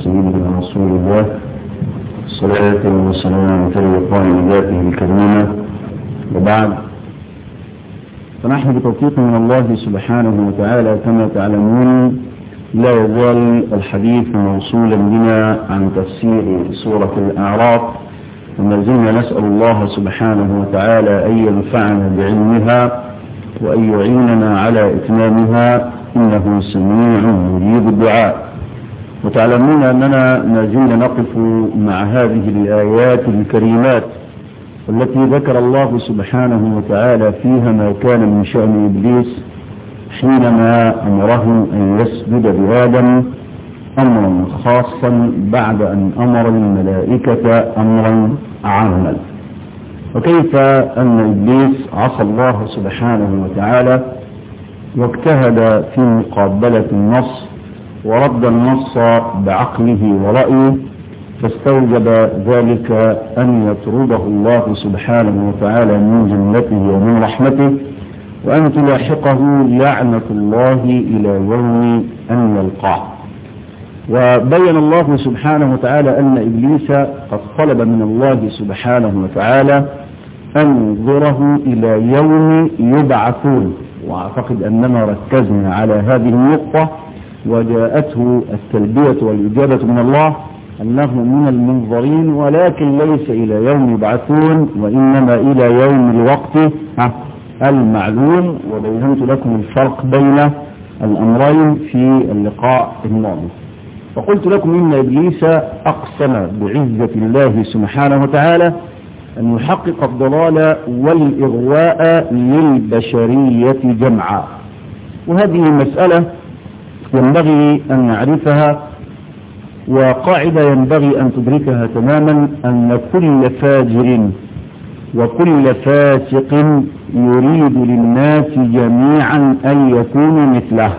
سيدنا رسول الله صلاة وسلام تليقان ذاته الكريمة وبعد فنحن بتوفيق من الله سبحانه وتعالى كما تعلمون لا يزال الحديث موصولا بنا عن تفسير سورة الأعراف وما زلنا نسأل الله سبحانه وتعالى أن ينفعنا بعلمها وأن يعيننا على إتمامها إنه سميع مجيب الدعاء وتعلمون أننا ما زلنا نقف مع هذه الآيات الكريمات التي ذكر الله سبحانه وتعالى فيها ما كان من شأن إبليس حينما أمره أن يسجد لآدم أمرا خاصا بعد أن أمر الملائكة أمرا عاما وكيف أن إبليس عصى الله سبحانه وتعالى واجتهد في مقابلة النص ورد النص بعقله ورأيه فاستوجب ذلك أن يطرده الله سبحانه وتعالى من جنته ومن رحمته وأن تلاحقه لعنة الله إلى يوم أن يلقاه وبين الله سبحانه وتعالى أن إبليس قد طلب من الله سبحانه وتعالى أن ينظره إلى يوم يبعثون وأعتقد أننا ركزنا على هذه النقطة وجاءته التلبية والإجابة من الله أنه من المنظرين ولكن ليس إلى يوم يبعثون وإنما إلى يوم الوقت المعلوم وبينت لكم الفرق بين الأمرين في اللقاء الماضي وقلت لكم إن إبليس أقسم بعزة الله سبحانه وتعالى أن يحقق الضلال والإغواء للبشرية جمعاء وهذه مسألة ينبغي أن نعرفها وقاعدة ينبغي أن تدركها تماما أن كل فاجر وكل فاسق يريد للناس جميعا أن يكونوا مثله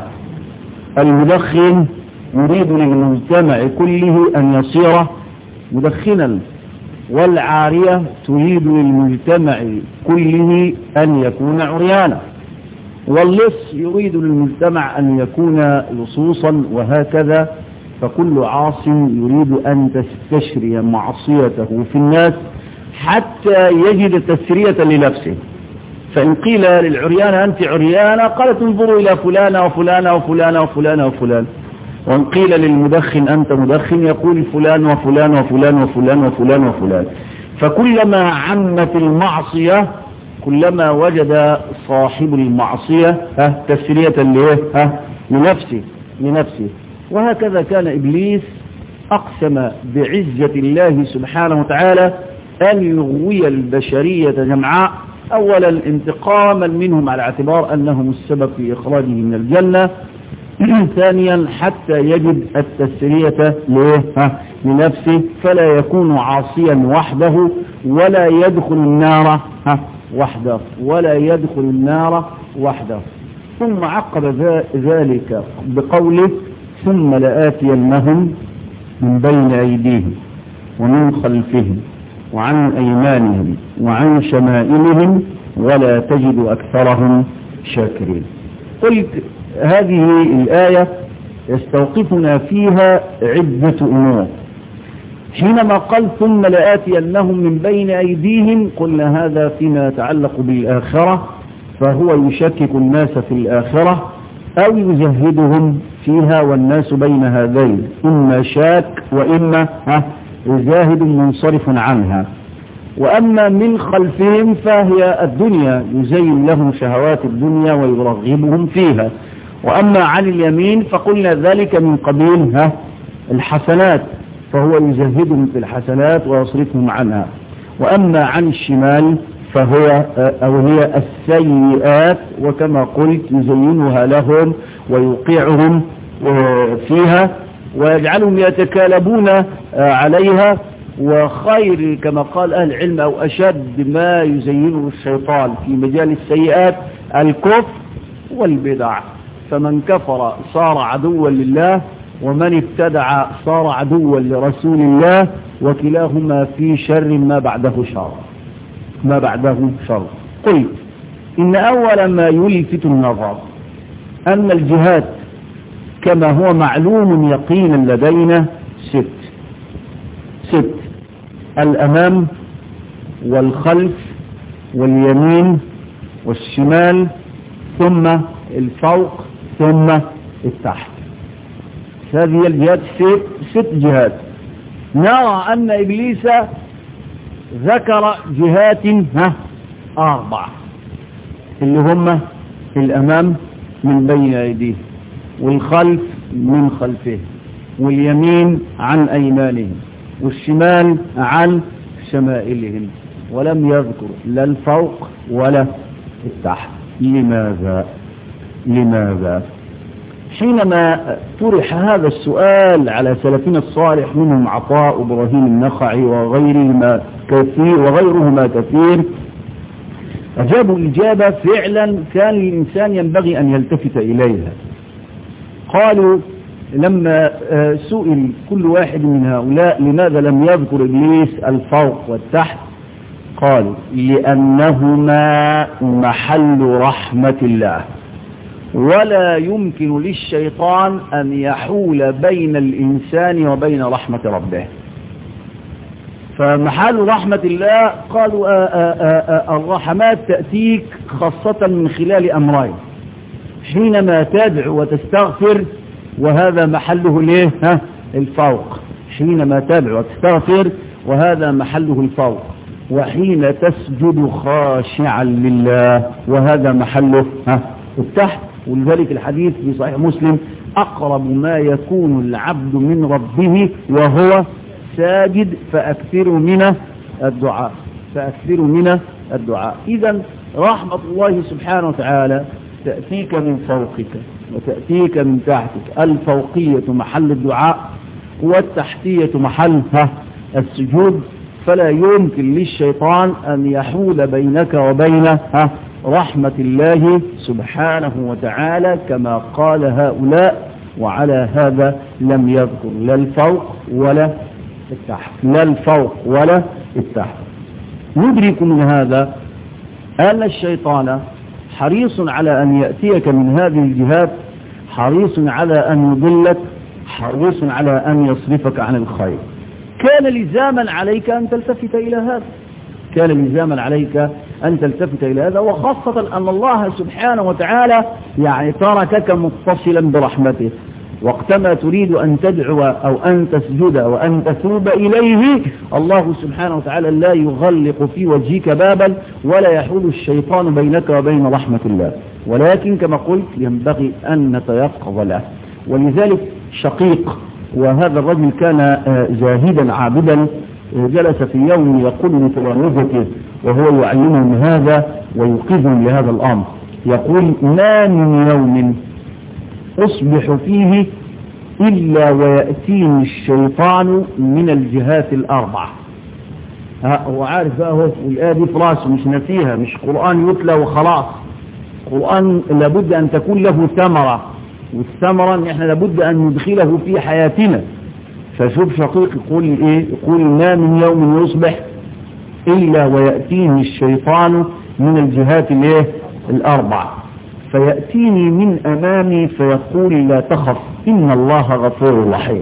المدخن يريد للمجتمع كله أن يصير مدخنا والعارية تريد للمجتمع كله أن يكون عريانا واللص يريد للمجتمع أن يكون لصوصا وهكذا فكل عاص يريد أن تستشري معصيته في الناس حتى يجد تسرية لنفسه فإن قيل للعريان أنت عريانة قالت انظروا إلى فلانة وفلانة وفلانة وفلانة وفلان وإن قيل للمدخن أنت مدخن يقول فلان وفلان وفلان وفلان وفلان وفلان فكلما عمت المعصية كلما وجد صاحب المعصية تسرية ليه لنفسه لنفسه وهكذا كان إبليس أقسم بعزة الله سبحانه وتعالى أن يغوي البشرية جمعاء أولا انتقاما منهم على اعتبار أنهم السبب في إخراجه من الجنة ثانيا حتى يجد التسرية لنفسه فلا يكون عاصيا وحده ولا يدخل النار وحده ولا يدخل النار وحده ثم عقب ذلك بقوله ثم لآتينهم من بين أيديهم ومن خلفهم وعن أيمانهم وعن شمائلهم ولا تجد أكثرهم شاكرين قلت هذه الآية يستوقفنا فيها عدة أمور حينما قال ثم لآتينهم من بين أيديهم قلنا هذا فيما يتعلق بالآخرة فهو يشكك الناس في الآخرة أو يزهدهم فيها والناس بين هذين إما شاك وإما زاهد منصرف عنها وأما من خلفهم فهي الدنيا يزين لهم شهوات الدنيا ويرغبهم فيها وأما عن اليمين فقلنا ذلك من قبيل ها الحسنات فهو يزهدهم في الحسنات ويصرفهم عنها وأما عن الشمال فهو أو هي السيئات وكما قلت يزينها لهم ويوقعهم فيها ويجعلهم يتكالبون عليها وخير كما قال أهل العلم أو أشد ما يزينه الشيطان في مجال السيئات الكفر والبدع فمن كفر صار عدوا لله ومن ابتدع صار عدوا لرسول الله وكلاهما في شر ما بعده شر ما بعده شر قلت إن أول ما يلفت النظر أن الجهاد كما هو معلوم يقينا لدينا ست ست الأمام والخلف واليمين والشمال ثم الفوق ثم التحت هذه الجهات ست, ست جهات نرى أن إبليس ذكر جهات ها أربع اللي هم الأمام من بين أيديه والخلف من خلفه واليمين عن أيمانهم والشمال عن شمائلهم ولم يذكر لا الفوق ولا التحت لماذا لماذا حينما طرح هذا السؤال على سلفنا الصالح منهم عطاء إبراهيم النخعي وغيرهما كثير وغيرهما كثير أجابوا إجابة فعلا كان الإنسان ينبغي أن يلتفت إليها قالوا لما سئل كل واحد من هؤلاء لماذا لم يذكر إبليس الفوق والتحت قالوا لأنهما محل رحمة الله ولا يمكن للشيطان أن يحول بين الإنسان وبين رحمة ربه فمحل رحمة الله قالوا آآ آآ الرحمات تأتيك خاصة من خلال أمرين حينما تدعو وتستغفر وهذا محله ليه ها الفوق حينما تدعو وتستغفر وهذا محله الفوق وحين تسجد خاشعا لله وهذا محله ها التحت ولذلك الحديث في صحيح مسلم أقرب ما يكون العبد من ربه وهو ساجد فأكثروا من الدعاء فأكثروا من الدعاء إذا رحمة الله سبحانه وتعالى تأتيك من فوقك وتأتيك من تحتك الفوقية محل الدعاء والتحتية محلها السجود فلا يمكن للشيطان أن يحول بينك وبين رحمة الله سبحانه وتعالى كما قال هؤلاء وعلى هذا لم يذكر لا الفوق ولا التحت لا الفوق ولا التحت ندرك من هذا أن الشيطان حريص على أن يأتيك من هذه الجهات حريص على أن يضلك حريص على أن يصرفك عن الخير كان لزاما عليك أن تلتفت إلى هذا كان لزاما عليك أن تلتفت إلى هذا وخاصة أن الله سبحانه وتعالى يعني تركك متصلا برحمته وقتما تريد أن تدعو أو أن تسجد وأن تتوب إليه الله سبحانه وتعالى لا يغلق في وجهك بابا ولا يحول الشيطان بينك وبين رحمة الله ولكن كما قلت ينبغي أن نتيقظ له ولذلك شقيق وهذا الرجل كان زاهدا عابدا جلس في يوم يقول لتلامذته وهو يعلمهم هذا ويوقظهم لهذا الأمر يقول ما من يوم أصبح فيه إلا ويأتيني الشيطان من الجهات الأربع هو عارف بقى هو والآية دي في راسه مش نسيها مش قرآن يتلى وخلاص قرآن لابد أن تكون له ثمرة والثمرة ان احنا لابد أن ندخله في حياتنا فشوف شقيق يقول ايه يقول ما من يوم يصبح إلا ويأتيني الشيطان من الجهات الايه الأربع فيأتيني من أمامي فيقول لا تخف إن الله غفور رحيم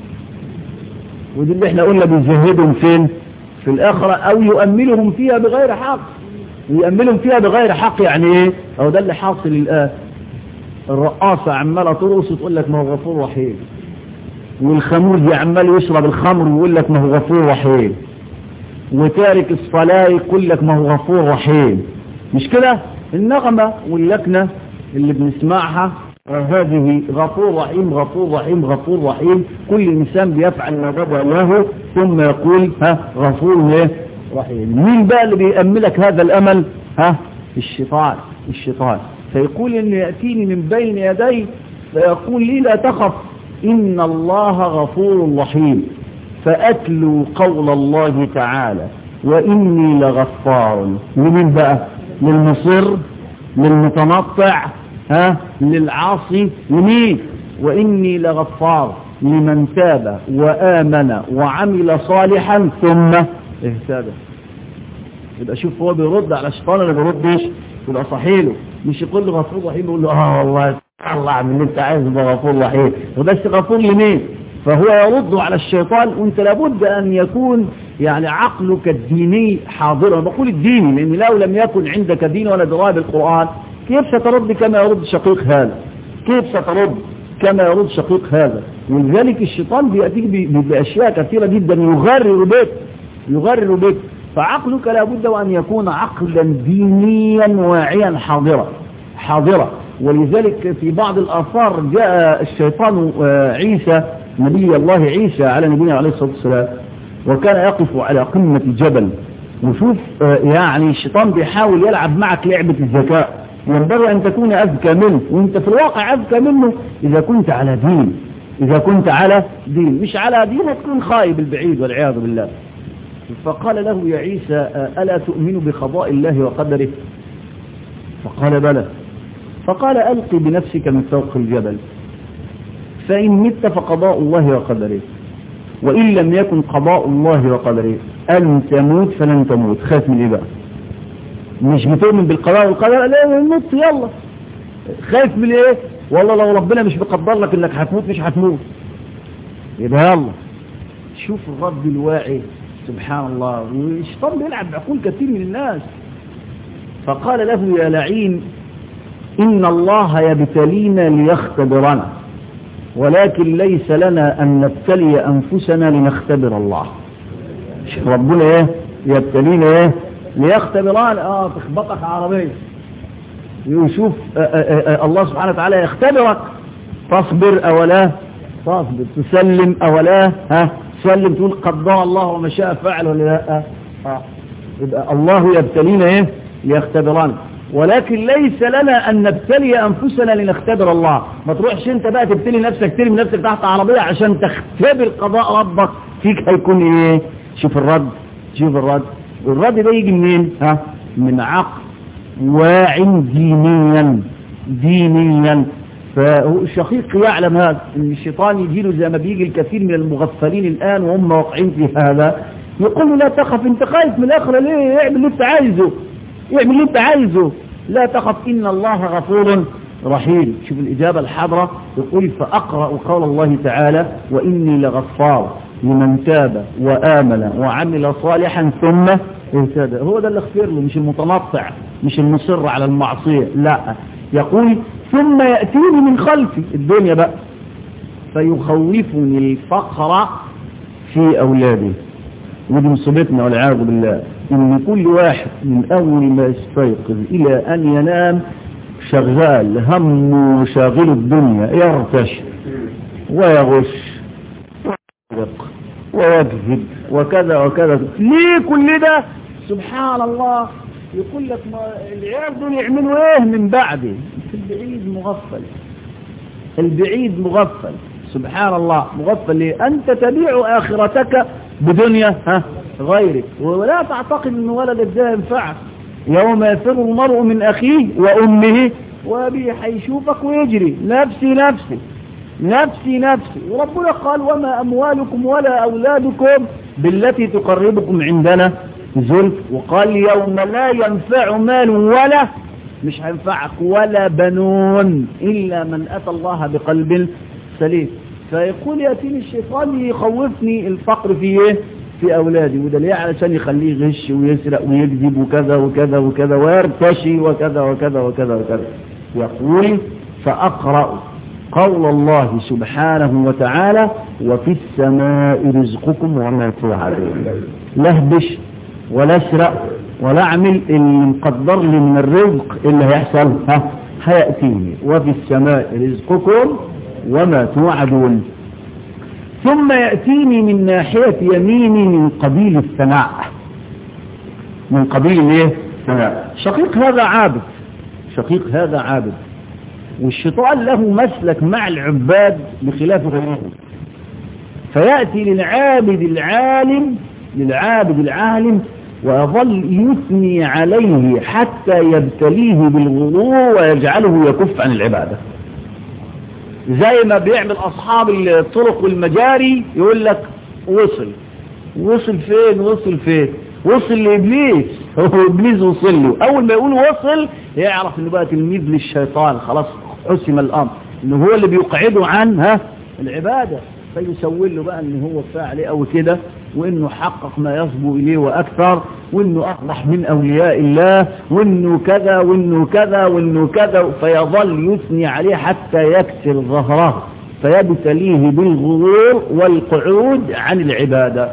ودي اللي احنا قلنا بيزهدهم فين في الآخرة أو يؤملهم فيها بغير حق يؤملهم فيها بغير حق يعني ايه أو ده اللي حاصل الآن الرقاصة عمالة ترقص وتقول لك ما هو غفور رحيم والخمور دي عمال يشرب الخمر ويقول لك ما هو غفور رحيم وتارك الصلاة يقول لك ما هو غفور رحيم مش كده النغمة واللكنة اللي بنسمعها هذه غفور رحيم غفور رحيم غفور رحيم كل إنسان بيفعل ما بدا له ثم يقول ها غفور ايه رحيم مين بقى اللي بيأملك هذا الأمل ها الشيطان الشيطان فيقول إنه يأتيني من بين يدي فيقول لي لا تخف إن الله غفور رحيم فأتلو قول الله تعالى وإني لغفار لمين بقى للمصر للمتنطع ها للعاصي لمين وإني لغفار لمن تاب وآمن وعمل صالحا ثم اهتدى يبقى شوف هو بيرد على الشيطان اللي بيردش يبقى صحيح له مش يقول له غفور رحيم يقول له اه والله الله اعمل اللي انت عايزه ده غفور رحيم وبس غفور لمين فهو يرد على الشيطان وانت لابد ان يكون يعني عقلك الديني حاضرا بقول الديني لان لو لم يكن عندك دين ولا درايه بالقران كيف سترد كما يرد شقيق هذا كيف سترد كما يرد شقيق هذا ولذلك الشيطان بيأتيك بأشياء كثيرة جدا يغرر بك يغرر بك فعقلك لابد وأن يكون عقلا دينيا واعيا حاضرا حاضرا ولذلك في بعض الآثار جاء الشيطان عيسى نبي الله عيسى على نبينا عليه الصلاة والسلام وكان يقف على قمة جبل وشوف يعني الشيطان بيحاول يلعب معك لعبة الذكاء ينبغي أن تكون أذكى منه وانت في الواقع أذكى منه إذا كنت على دين إذا كنت على دين مش على دين هتكون خايب البعيد والعياذ بالله فقال له يا عيسى ألا تؤمن بقضاء الله وقدره فقال بلى فقال ألقي بنفسك من فوق الجبل فإن مت فقضاء الله وقدره وإن لم يكن قضاء الله وقدره أن تموت فلن تموت خاف من إيه بقى مش بتؤمن بالقضاء والقدر لا نموت يلا خايف من ايه والله لو ربنا مش بقدر لك انك هتموت مش هتموت يبقى يلا شوف الرب الواعي سبحان الله والشيطان بيلعب بعقول كثير من الناس فقال له يا لعين إن الله يبتلينا ليختبرنا ولكن ليس لنا أن نبتلي أنفسنا لنختبر الله شوف ربنا ايه يبتلينا ايه ليختبران اه تخبطك عربية يشوف آآ آآ الله سبحانه وتعالى يختبرك تصبر او لا تصبر تسلم او لا ها تسلم تقول قدر الله وما شاء فعل ولا لا اه يبقى الله يبتلينا ايه ليختبران ولكن ليس لنا ان نبتلي انفسنا لنختبر الله ما تروحش انت بقى تبتلي نفسك ترمي نفسك تحت عربية عشان تختبر قضاء ربك فيك هيكون ايه شوف الرد شوف الرد الرد ده يجي منين ها من عقل واع دينيا دينيا فالشقيق يعلم هذا ان الشيطان يجي له زي ما بيجي الكثير من المغفلين الان وهم واقعين في هذا يقول له لا تخف انت خايف من الاخره ليه اعمل اللي انت عايزه اعمل اللي انت عايزه لا تخف ان الله غفور رحيم شوف الاجابه الحاضره يقول فاقرا قول الله تعالى واني لغفار لمن تاب وآمن وعمل صالحا ثم اهتدى هو ده اللي اغفر له مش المتنطع مش المصر على المعصية لا يقول ثم يأتيني من خلفي الدنيا بقى فيخوفني الفقر في أولادي ودي مصيبتنا والعياذ بالله إن كل واحد من أول ما يستيقظ إلى أن ينام شغال هم شاغل الدنيا يرتش ويغش ويكذب وكذا وكذا ليه كل ده سبحان الله يقول لك ما العيال دول يعملوا ايه من بعدي البعيد مغفل البعيد مغفل سبحان الله مغفل ليه انت تبيع اخرتك بدنيا ها غيرك ولا تعتقد ان ولدك ده ينفعك يوم يفر المرء من اخيه وامه وابيه هيشوفك ويجري نفسي نفسي نفسي نفسي وربنا قال وما أموالكم ولا أولادكم بالتي تقربكم عندنا زلف وقال يوم لا ينفع مال ولا مش هينفعك ولا بنون إلا من أتى الله بقلب سليم فيقول يأتيني الشيطان يخوفني الفقر في ايه في أولادي وده ليه علشان يخليه يغش ويسرق ويكذب وكذا وكذا وكذا ويرتشي وكذا وكذا وكذا وكذا يقول فأقرأ قول الله سبحانه وتعالى وفي السماء رزقكم وما توعدون لا اهبش ولا اسرق ولا اعمل اللي مقدر لي من الرزق اللي هيحصل ها هيأتيني وفي السماء رزقكم وما توعدون ثم يأتيني من ناحية يميني من قبيل الثناء من قبيل ايه الثناء شقيق هذا عابد شقيق هذا عابد والشيطان له مسلك مع العباد بخلاف غيرهم فيأتي للعابد العالم للعابد العالم ويظل يثني عليه حتى يبتليه بالغلو ويجعله يكف عن العبادة زي ما بيعمل أصحاب الطرق والمجاري يقول لك وصل وصل فين وصل فين وصل لإبليس هو إبليس وصل له أول ما يقول وصل يعرف إنه بقى تلميذ للشيطان خلاص حسم الأمر إنه هو اللي بيقعده عن ها العبادة فيسول له بقى ان هو كفايه عليه او كده وانه حقق ما يصبو اليه واكثر وانه اصلح من اولياء الله وانه كذا وانه كذا وانه كذا فيظل يثني عليه حتى يكسر ظهره فيبتليه بالغرور والقعود عن العباده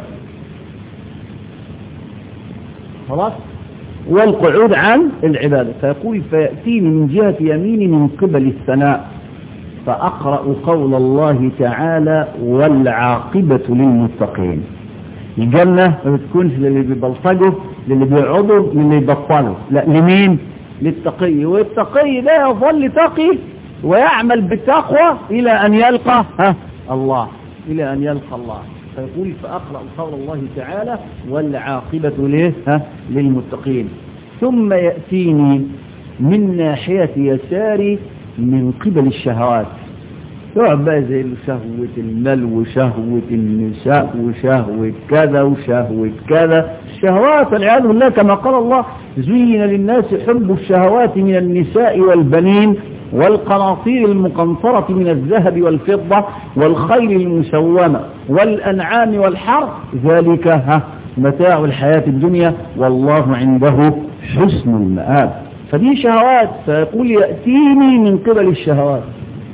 خلاص والقعود عن العبادة فيقول فيأتيني من جهة يميني من قبل الثناء فأقرأ قول الله تعالى والعاقبة للمتقين الجنة ما بتكونش للي بيبلطجوا للي بيقعدوا للي يبطلوا لا لمين للتقي والتقي ده يظل تقي ويعمل بالتقوى إلى أن يلقى ها الله إلى أن يلقى الله فيقول فأقرأ قول الله تعالى والعاقبة ليه ها للمتقين ثم يأتيني من ناحية يساري من قبل الشهوات يقعد بقى زي شهوة المال وشهوة النساء وشهوة كذا وشهوة كذا الشهوات والعياذ بالله كما قال الله زين للناس حب الشهوات من النساء والبنين والقناطير المقنطرة من الذهب والفضة والخيل المسومة والأنعام والحر ذلك ها متاع الحياة الدنيا والله عنده حسن المآب فدي شهوات فيقول يأتيني من قبل الشهوات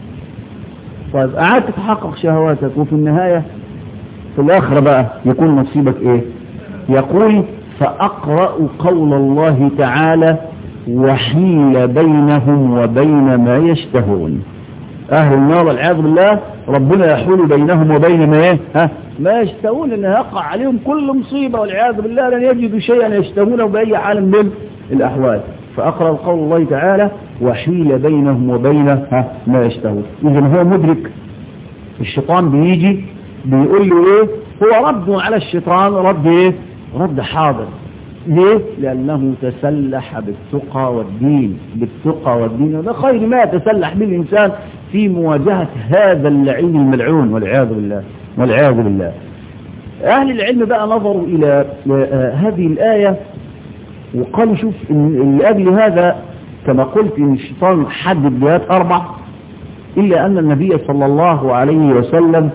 طيب قعدت تحقق شهواتك وفي النهاية في الآخرة بقى يكون نصيبك ايه يقول فأقرأ قول الله تعالى وحيل بينهم وبين ما يشتهون أهل النار والعياذ بالله ربنا يحول بينهم وبين ما ايه ها ما يشتهون ان يقع عليهم كل مصيبة والعياذ بالله لن يجدوا شيئا يشتهونه بأي حال من الأحوال فأقرأ قول الله تعالى وحيل بينهم وبين ها ما يشتهون إذا هو مدرك الشيطان بيجي بيقول له ايه هو رد على الشيطان رد ايه رد حاضر ليه لأنه تسلح بالتقى والدين بالتقى والدين وده خير ما يتسلح به الإنسان في مواجهة هذا اللعين الملعون والعياذ بالله والعياذ بالله أهل العلم بقى نظروا إلى هذه الآية وقالوا شوف إن لأجل هذا كما قلت إن الشيطان حدد جهات أربع إلا أن النبي صلى الله عليه وسلم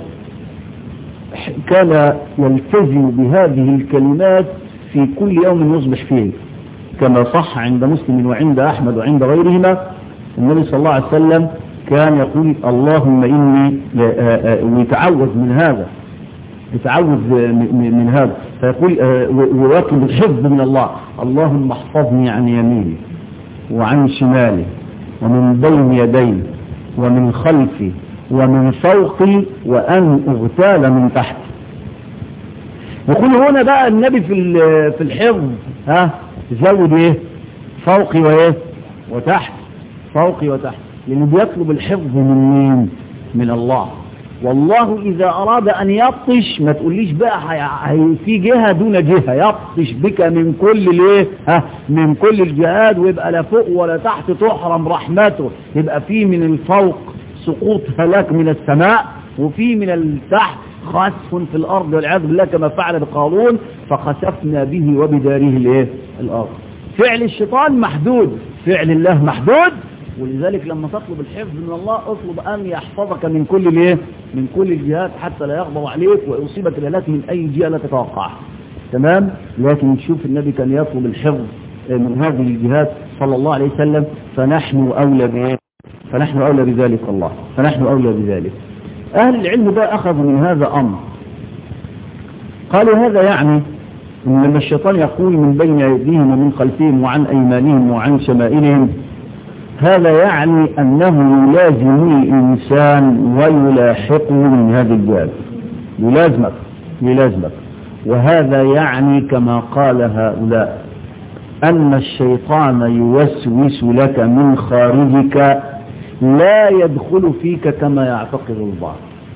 كان يلتزم بهذه الكلمات في كل يوم يصبح فيه كما صح عند مسلم وعند أحمد وعند غيرهما النبي صلى الله عليه وسلم كان يقول اللهم إني ويتعوذ من هذا يتعوذ من هذا فيقول ويطلب الحفظ من الله اللهم احفظني عن يميني وعن شمالي ومن بين يدي ومن خلفي ومن فوقي وأن أغتال من تحتي يقول هنا بقى النبي في في الحفظ ها زود ايه فوقي وايه وتحت فوقي وتحت لانه بيطلب الحفظ من مين من الله والله إذا أراد أن يبطش ما تقوليش بقى هي في جهة دون جهة يبطش بك من كل الايه ها من كل الجهات ويبقى لا فوق ولا تحت تحرم رحمته يبقى في من الفوق سقوط هلاك من السماء وفي من التحت خسف في الأرض والعياذ بالله كما فعل بقارون فخسفنا به وبداره الايه الأرض فعل الشيطان محدود فعل الله محدود ولذلك لما تطلب الحفظ من الله اطلب أن يحفظك من كل الايه من كل الجهات حتى لا يغضب عليك ويصيبك الهلاك من أي جهة لا تتوقعها تمام لكن نشوف النبي كان يطلب الحفظ من هذه الجهات صلى الله عليه وسلم فنحن أولى بإيه فنحن أولى بذلك الله فنحن أولى بذلك أهل العلم بقى أخذوا من هذا أمر قالوا هذا يعني أن لما الشيطان يقول من بين أيديهم ومن خلفهم وعن أيمانهم وعن شمائلهم هذا يعني أنه يلازم الإنسان ويلاحقه من هذه الجهات يلازمك يلازمك وهذا يعني كما قال هؤلاء أن الشيطان يوسوس لك من خارجك لا يدخل فيك كما يعتقد البعض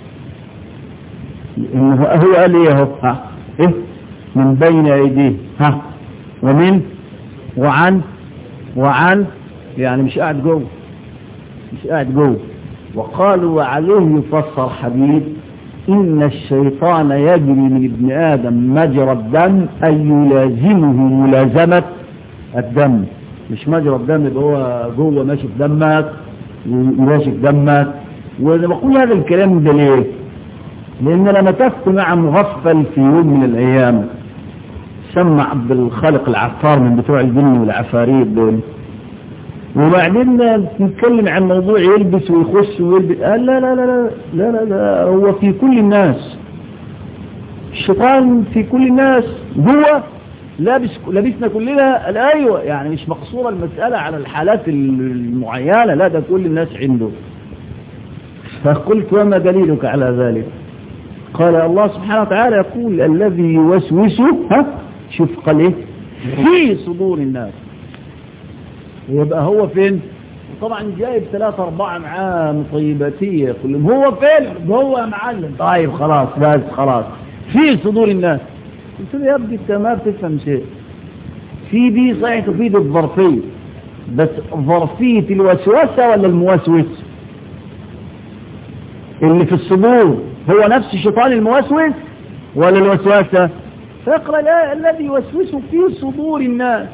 إنه هو قال ايه اهو ها ايه من بين ايديه ها ومن وعن وعن يعني مش قاعد جوه مش قاعد جوه وقالوا وعليه يفسر حديث إن الشيطان يجري من ابن آدم مجرى الدم أي يلازمه ملازمة الدم مش مجرى الدم يبقى هو جوه ماشي في دمك وماشي في دمك وانا بقول هذا الكلام ده ليه لأن لما تفت مع مغفل في يوم من الأيام سمى عبد الخالق العفار من بتوع الجن والعفاريت دول وبعدين نتكلم عن موضوع يلبس ويخش ويلبس قال لا لا لا لا لا لا, لا هو في كل الناس الشيطان في كل الناس هو لابس لابسنا كلنا قال ايوه يعني مش مقصوره المساله على الحالات المعينه لا ده كل الناس عنده فقلت وما دليلك على ذلك قال الله سبحانه وتعالى يقول الذي يوسوس ها شوف قال ايه في صدور الناس يبقى هو فين طبعا جايب ثلاثة أربعة معاه مطيباتية كلهم هو فين هو يا معلم طيب خلاص بس خلاص في صدور الناس قلت له يا ابني انت ما بتفهم شيء في دي صحيح تفيد الظرفية بس ظرفية الوسوسة ولا الموسوس اللي في الصدور هو نفس الشيطان الموسوس ولا الوسوسة فاقرأ الآية الذي يوسوس في صدور الناس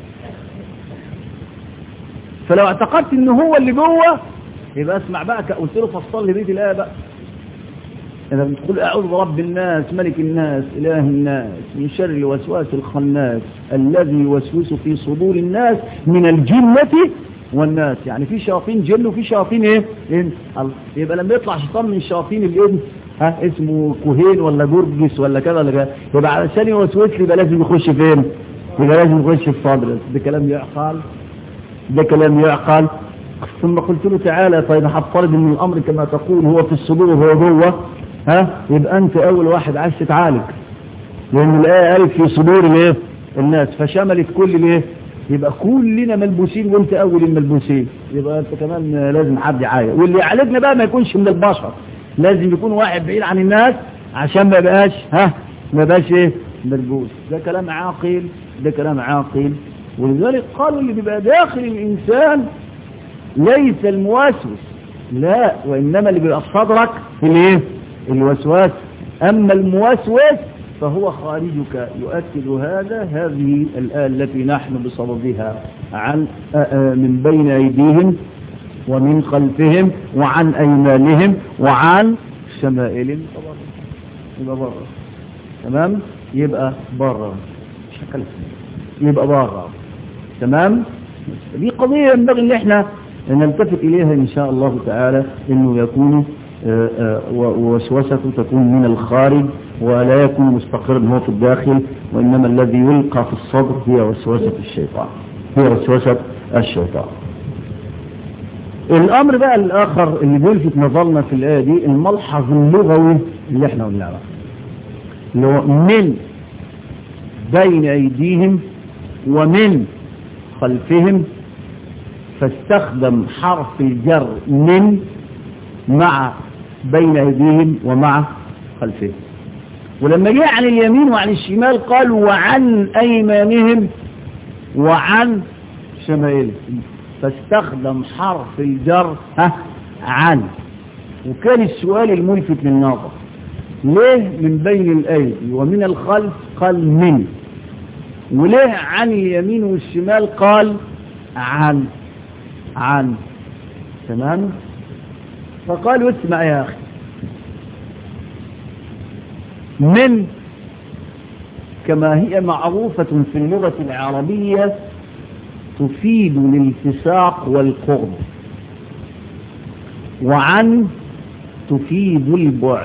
فلو اعتقدت ان هو اللي جوه يبقى اسمع بقى قلت له فصل لي بيت الآية بقى إذا بتقول أعوذ برب الناس ملك الناس إله الناس من شر الوسواس الخناس الذي يوسوس في صدور الناس من الجنة والناس يعني في شياطين جن وفي شياطين ايه انس يبقى لما يطلع شيطان من شياطين الانس ها اسمه كوهين ولا جرجس ولا كذا ولا كذا يبقى علشان يوسوس لي يبقى لازم يخش فين يبقى لازم يخش في صدرك ده كلام يعقل ده كلام يعقل ثم قلت له تعالى طيب هفترض ان الامر كما تقول هو في الصدور هو جوه ها يبقى انت اول واحد عايز تتعالج لان الايه قالت في صدور الايه الناس فشملت كل الايه يبقى كلنا ملبوسين وانت اول الملبوسين يبقى انت كمان لازم حد يعاية واللي يعالجنا بقى ما يكونش من البشر لازم يكون واحد بعيد عن الناس عشان ما يبقاش ها ما يبقاش ايه ملبوس ده كلام عاقل ده كلام عاقل ولذلك قالوا اللي بيبقى داخل الانسان ليس الموسوس لا وانما اللي بيبقى في صدرك الايه الوسواس اما الموسوس فهو خارجك يؤكد هذا هذه الآية التي نحن بصددها عن من بين أيديهم ومن خلفهم وعن أيمانهم وعن شمائلهم يبقى بره تمام يبقى بره شكل يبقى بره تمام دي قضية ينبغي ان احنا نلتفت اليها ان شاء الله تعالى انه يكون ووسوسة تكون من الخارج ولا يكون مستقرا هو في الداخل وإنما الذي يلقى في الصدر هي وسوسة الشيطان هي وسوسة الشيطان الأمر بقى الآخر اللي بيلفت نظرنا في الآية دي الملحظ اللغوي اللي احنا قلنا بقى اللي هو من بين أيديهم ومن خلفهم فاستخدم حرف الجر من مع بين أيديهم ومع خلفهم ولما جاء عن اليمين وعن الشمال قال وعن أيمانهم وعن شمائلهم فاستخدم حرف الجر ها عن وكان السؤال الملفت للنظر ليه من بين الأيدي ومن الخلف قال من وليه عن اليمين والشمال قال عن عن تمام فقالوا اسمع يا أخي من كما هي معروفة في اللغة العربية تفيد الالتصاق والقرب وعن تفيد البعد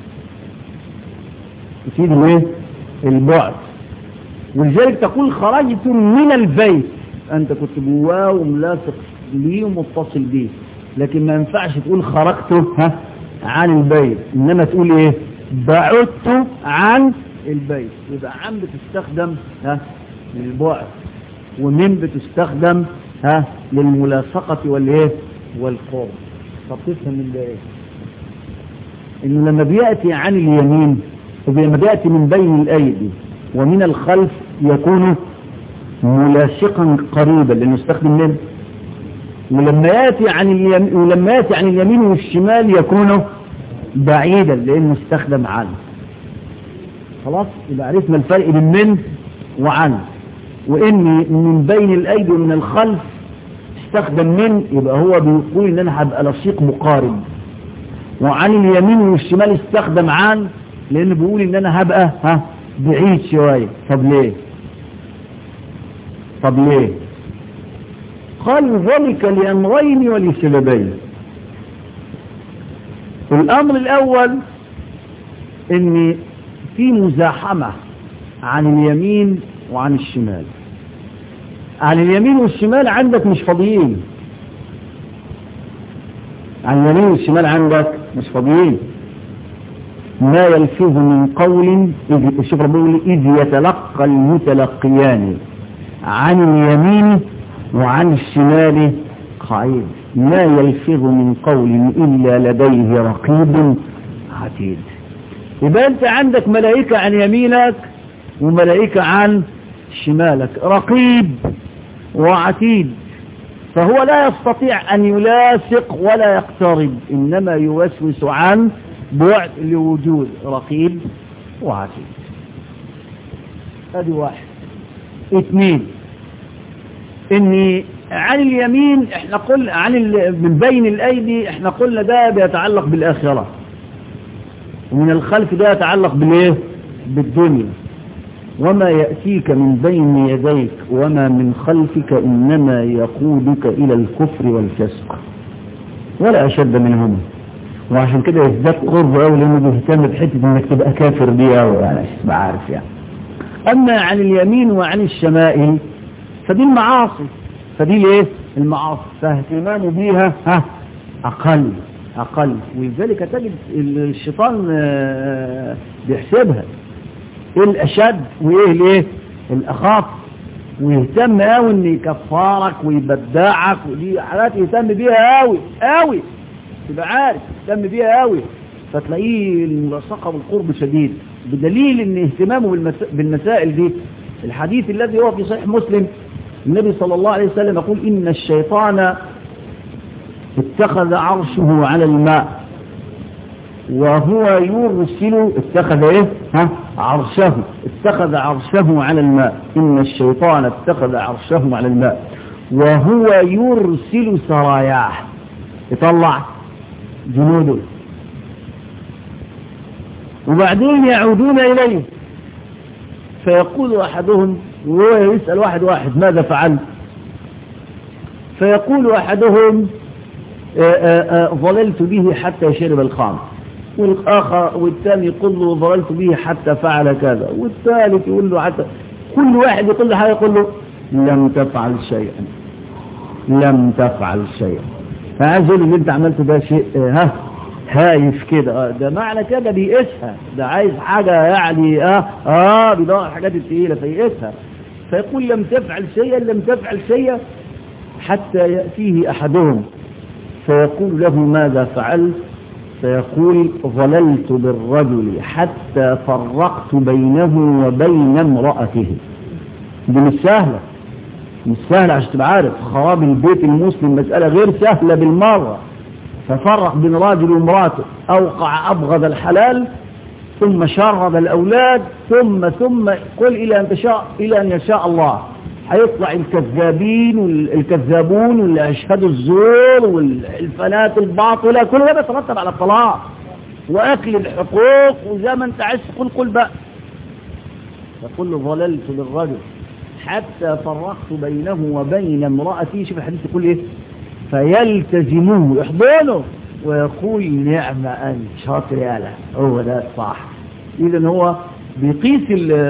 تفيد الايه البعد ولذلك تقول خرجت من البيت انت كنت جواه وملاصق ليه ومتصل بيه لكن ما ينفعش تقول خرجت ها عن البيت انما تقول ايه بعدت عن البيت يبقى عن بتستخدم ها للبعد ومن بتستخدم ها للملاصقة والايه والقرب طب تفهم من ده ايه انه لما بيأتي عن اليمين لما بيأتي من بين الايدي ومن الخلف يكون ملاصقا قريبا لانه يستخدم من ولما يأتي عن اليمين ولما يأتي عن اليمين والشمال يكون بعيدا لانه استخدم عن خلاص يبقى عرفنا الفرق بين من وعن واني من بين الايدي ومن الخلف استخدم من يبقى هو بيقول ان انا هبقى لصيق مقارب وعن اليمين والشمال استخدم عن لأنه بيقول إن أنا هبقى ها بعيد شوية طب ليه طب ليه قال ذلك لأمرين ولسببين الأمر الأول إن في مزاحمة عن اليمين وعن الشمال عن اليمين والشمال عندك مش فاضيين عن اليمين والشمال عندك مش فاضيين ما يلفظ من قول إذ الشيخ بيقول إذ يتلقى المتلقيان عن اليمين وعن الشمال قعيد ما يلفظ من قول إلا لديه رقيب عتيد يبقى أنت عندك ملائكة عن يمينك وملائكة عن شمالك رقيب وعتيد فهو لا يستطيع أن يلاصق ولا يقترب إنما يوسوس عن بعد لوجود رقيب وعتيد هذه واحد اثنين اني عن اليمين احنا قلنا عن من بين الايدي احنا قلنا ده بيتعلق بالاخره ومن الخلف ده يتعلق بالايه بالدنيا وما يأتيك من بين يديك وما من خلفك إنما يقودك إلى الكفر والفسق ولا أشد منهما وعشان كده يزداد قرب أوي لأنه بيهتم بحتة إنك تبقى كافر دي أوي يعني تبقى عارف يعني أما عن اليمين وعن الشمائل فدي المعاصي فدي ليه المعاصي فاهتمامه بيها ها أقل أقل ولذلك تجد الشيطان بيحسبها ايه الاشد وايه الايه الاخاف ويهتم قوي ان يكفرك ويبدعك ودي حاجات يهتم بيها قوي قوي تبقى عارف يهتم بيها قوي فتلاقيه الملاصقه بالقرب شديد بدليل ان اهتمامه بالمسا... بالمسائل دي الحديث الذي هو في صحيح مسلم النبي صلى الله عليه وسلم يقول ان الشيطان اتخذ عرشه على الماء وهو يرسل اتخذ ايه ها عرشه اتخذ عرشه على الماء ان الشيطان اتخذ عرشه على الماء وهو يرسل سراياه يطلع جنوده وبعدين يعودون اليه فيقول احدهم وهو يسال واحد واحد ماذا فعلت فيقول احدهم ظللت به حتى شرب الخمر والآخر والثاني يقول له ظللت به حتى فعل كذا والثالث يقول له حتى كل واحد يقول له حاجة يقول له لم تفعل شيئا لم تفعل شيئا فعايز يقول اللي انت عملته ده شيء ها هايف كده ده معنى كده بيقيسها ده عايز حاجة يعني اه اه بيدور على الحاجات الثقيلة فيقيسها فيقول لم تفعل شيئا لم تفعل شيئا حتى يأتيه أحدهم فيقول له ماذا فعلت فيقول ظللت بالرجل حتى فرقت بينه وبين امرأته دي مش سهلة مش سهلة عشان تبقى عارف خراب البيت المسلم مسألة غير سهلة بالمرة ففرق بين راجل وامراته أوقع أبغض الحلال ثم شرد الأولاد ثم ثم قل إلى أن تشاء إلى أن يشاء الله هيطلع الكذابين والكذابون واللي أشهدوا الزور والحلفانات الباطلة كل ده بيترتب على الطلاق وأكل الحقوق وزي ما أنت عايز تقول قل بقى يقول ظللت للرجل حتى فرقت بينه وبين امرأتي شوف الحديث يقول إيه فيلتزموه يحضنه ويقول نعم أنت شاطر يالا هو ده الصح إذا هو بيقيس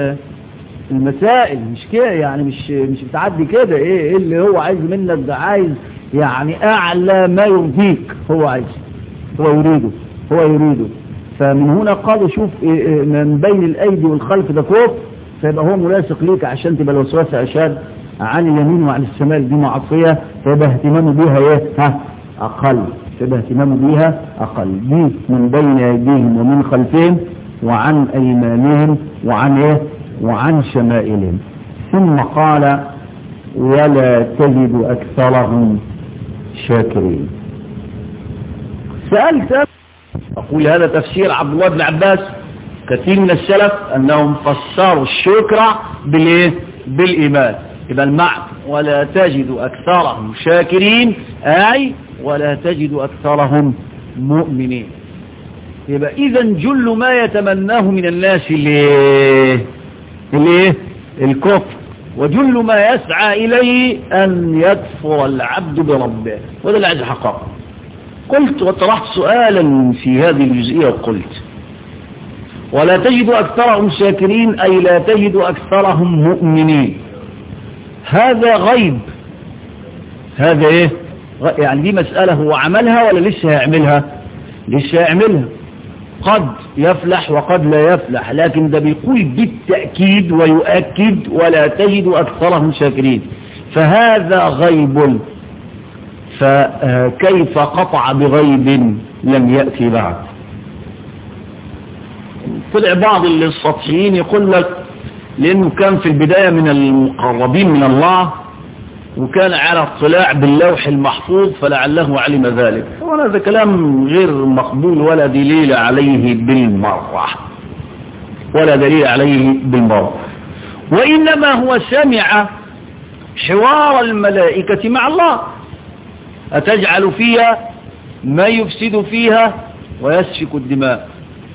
المسائل مش كده يعني مش مش بتعدي كده ايه, إيه اللي هو عايز منك ده عايز يعني اعلى ما يرضيك هو عايز هو يريده هو يريده فمن هنا قالوا شوف إيه من بين الايدي والخلف ده كوف فيبقى هو ملاصق ليك عشان تبقى الوسوسه اشد عن اليمين وعن الشمال دي معصيه فيبقى اهتمامه بيها ايه ها اقل فيبقى اهتمامه بيها اقل دي من بين ايديهم ومن خلفهم وعن ايمانهم وعن ايه وعن شمائلهم ثم قال ولا تجد أكثرهم شاكرين سألت أقول هذا تفسير عبد الله بن عباس كثير من السلف أنهم فسروا الشكر بالإيه؟ بالإيمان يبقى المعنى ولا تجد أكثرهم شاكرين أي ولا تجد أكثرهم مؤمنين يبقى إذا جل ما يتمناه من الناس الايه الايه الكفر وجل ما يسعى إليه أن يكفر العبد بربه وده اللي عايز حقا قلت وطرحت سؤالا في هذه الجزئية وقلت ولا تجد أكثرهم شاكرين أي لا تجد أكثرهم مؤمنين هذا غيب هذا ايه يعني دي مسألة هو عملها ولا لسه هيعملها لسه هيعملها قد يفلح وقد لا يفلح لكن ده بيقول بالتأكيد ويؤكد ولا تجد أكثرهم شاكرين فهذا غيب فكيف قطع بغيب لم يأتي بعد طلع بعض السطحيين يقول لك لأنه كان في البداية من المقربين من الله وكان على اطلاع باللوح المحفوظ فلعله علم ذلك وهذا كلام غير مقبول ولا دليل عليه بالمرة ولا دليل عليه بالمرة وإنما هو سمع حوار الملائكة مع الله أتجعل فيها ما يفسد فيها ويسفك الدماء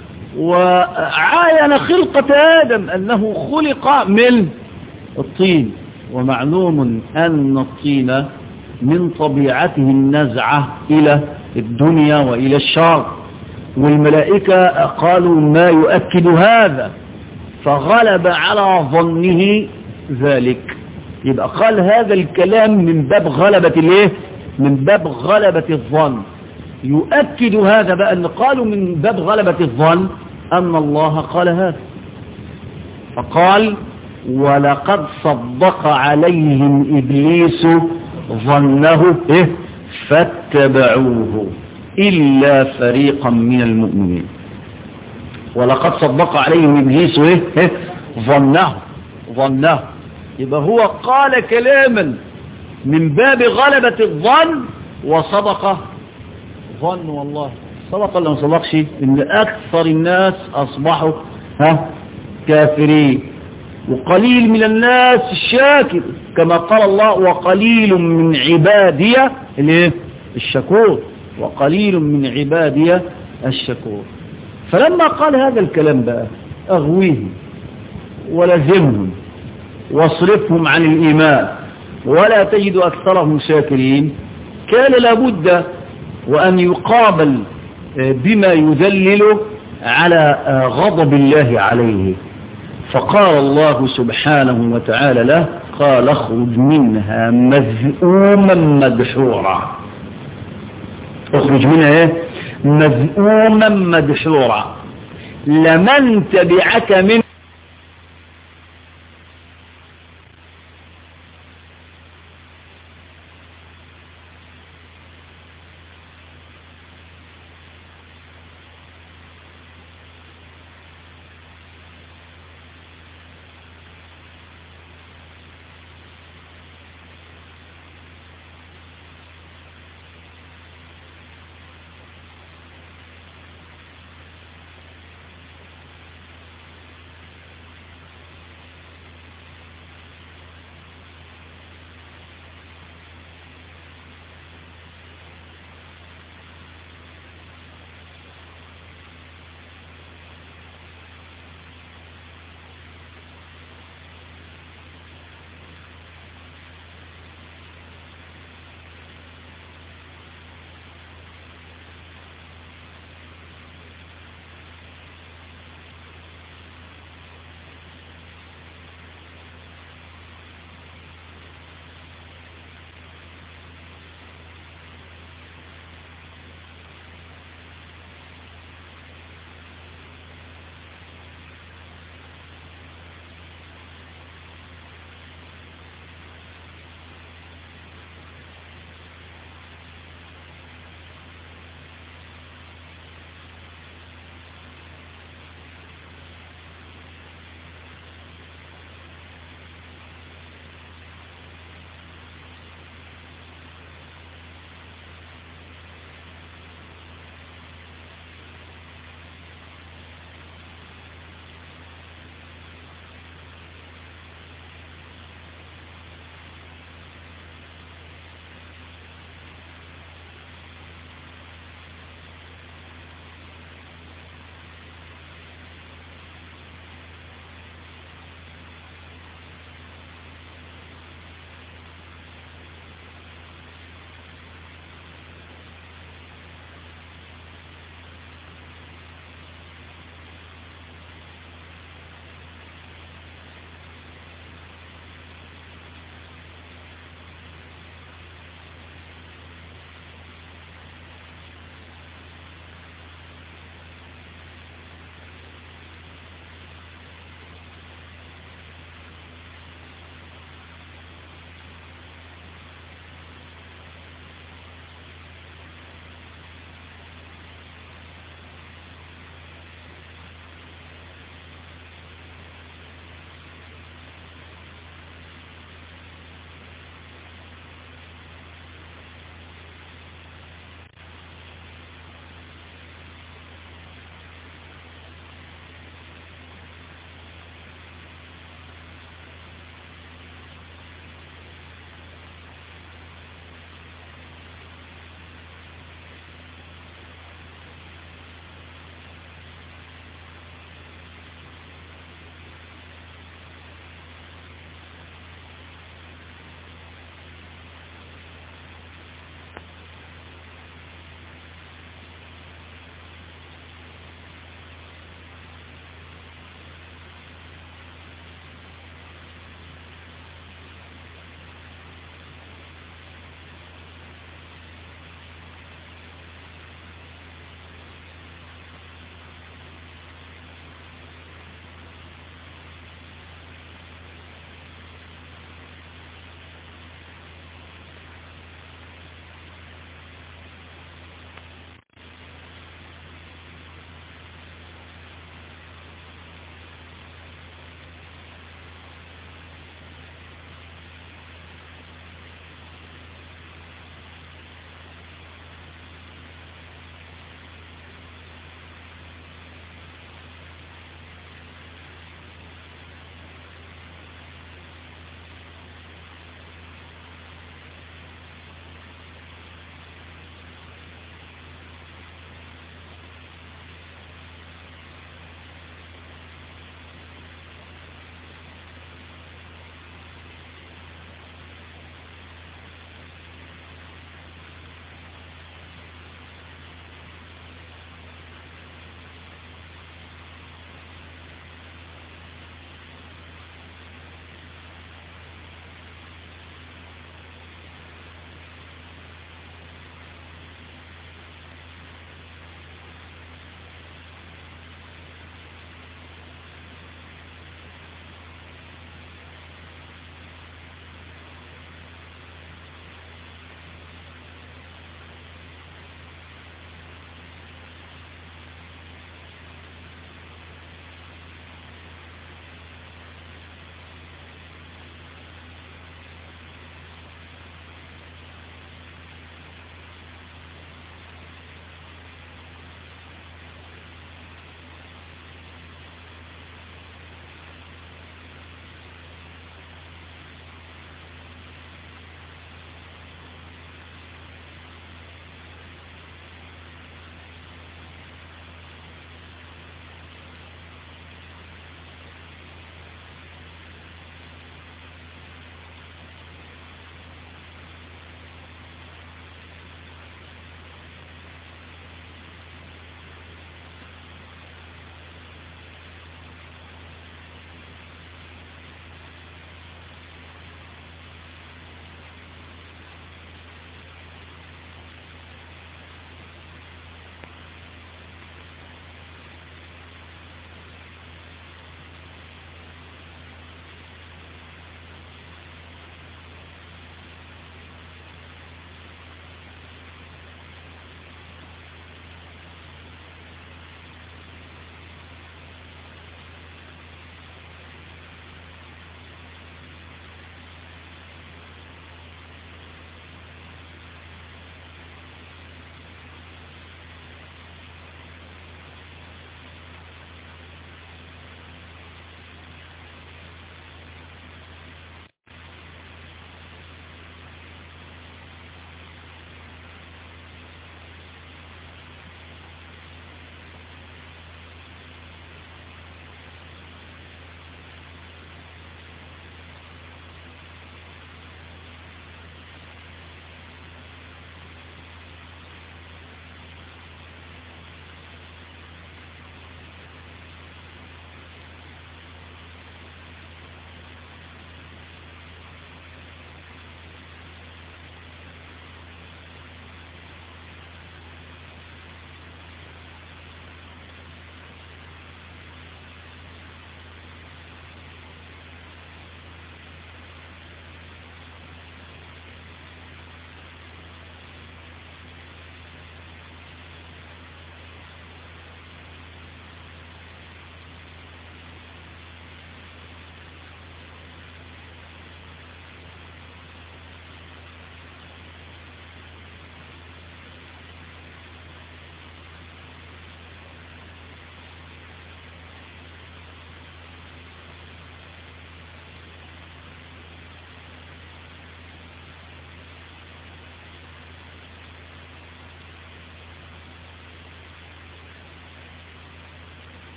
وعاين خلقة آدم أنه خلق من الطين ومعلوم أن الطين من طبيعته النزعة إلى الدنيا وإلى الشر والملائكة قالوا ما يؤكد هذا فغلب على ظنه ذلك يبقى قال هذا الكلام من باب غلبة الايه من باب غلبة الظن يؤكد هذا بقى ان قالوا من باب غلبة الظن أن الله قال هذا فقال ولقد صدق عليهم إبليس ظنه إيه فاتبعوه إلا فريقا من المؤمنين ولقد صدق عليهم إبليس إيه, إيه ظنه ظنه يبقى هو قال كلاما من باب غلبة الظن وصدق ظن والله صدق ولا ما صدقش ان اكثر الناس اصبحوا ها كافرين وقليل من الناس الشاكر كما قال الله وقليل من عبادي الايه الشكور وقليل من عبادي الشكور فلما قال هذا الكلام بقى اغويهم ولزمهم واصرفهم عن الايمان ولا تجد اكثرهم شاكرين كان لابد وان يقابل بما يدلل على غضب الله عليه فقال الله سبحانه وتعالى له قال اخرج منها مذءوما مدحورا اخرج منها ايه مذءوما مدحورا لمن تبعك من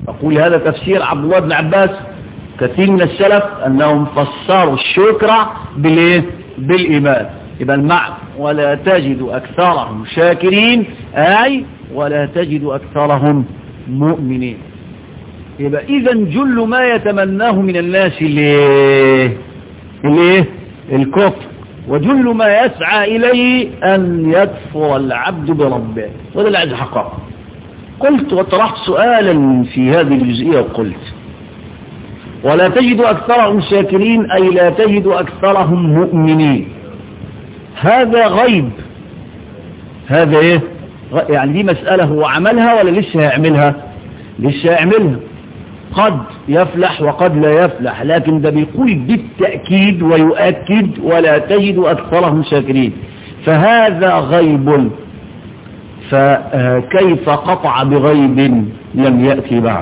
أقول هذا تفسير عبد الله بن عباس كثير من السلف أنهم فسروا الشكر بالإيه؟ بالإيمان يبقى المعنى ولا تجد أكثرهم شاكرين أي ولا تجد أكثرهم مؤمنين يبقى إذا جل ما يتمناه من الناس الايه الايه الكفر وجل ما يسعى إليه أن يكفر العبد بربه وده اللي عايز حقه قلت وطرحت سؤالا في هذه الجزئية وقلت ولا تجد أكثرهم شاكرين أي لا تجد أكثرهم مؤمنين هذا غيب هذا ايه يعني دي مسألة هو عملها ولا لسه هيعملها لسه هيعملها قد يفلح وقد لا يفلح لكن ده بيقول بالتأكيد ويؤكد ولا تجد أكثرهم شاكرين فهذا غيب فكيف قطع بغيب لم يأتي بعد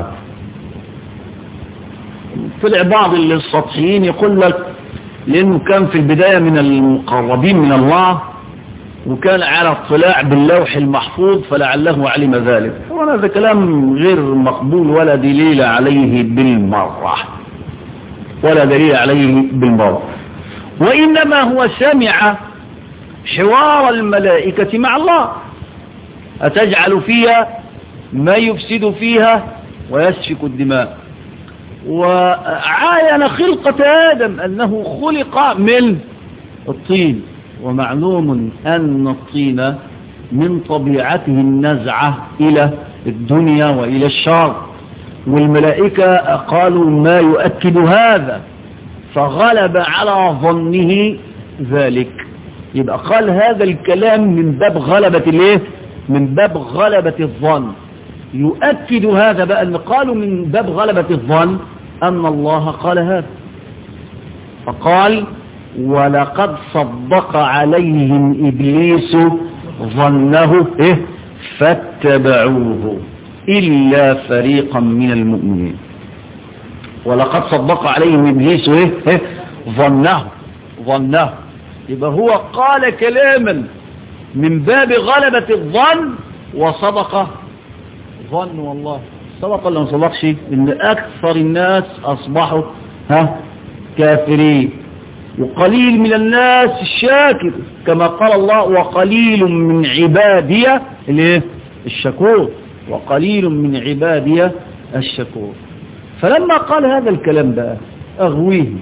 طلع بعض السطحيين يقول لك لأنه كان في البداية من المقربين من الله وكان على اطلاع باللوح المحفوظ فلعله علم ذلك وهذا كلام غير مقبول ولا دليل عليه بالمرة ولا دليل عليه بالمرة وإنما هو سمع حوار الملائكة مع الله أتجعل فيها ما يفسد فيها ويسفك الدماء وعاين خلقة آدم أنه خلق من الطين ومعلوم أن الطين من طبيعته النزعة إلى الدنيا وإلى الشر والملائكة قالوا ما يؤكد هذا فغلب على ظنه ذلك يبقى قال هذا الكلام من باب غلبة الايه من باب غلبة الظن يؤكد هذا بقى اللي قالوا من باب غلبة الظن أن الله قال هذا فقال ولقد صدق عليهم إبليس ظنه إيه فاتبعوه إلا فريقا من المؤمنين ولقد صدق عليهم إبليس إيه, إيه ظنه ظنه يبقى هو قال كلاما من باب غلبة الظن وصدق ظن والله صدق ولا ما صدقش ان اكثر الناس اصبحوا ها كافرين وقليل من الناس الشاكر كما قال الله وقليل من عبادي الايه الشكور وقليل من عبادي الشكور فلما قال هذا الكلام بقى اغويهم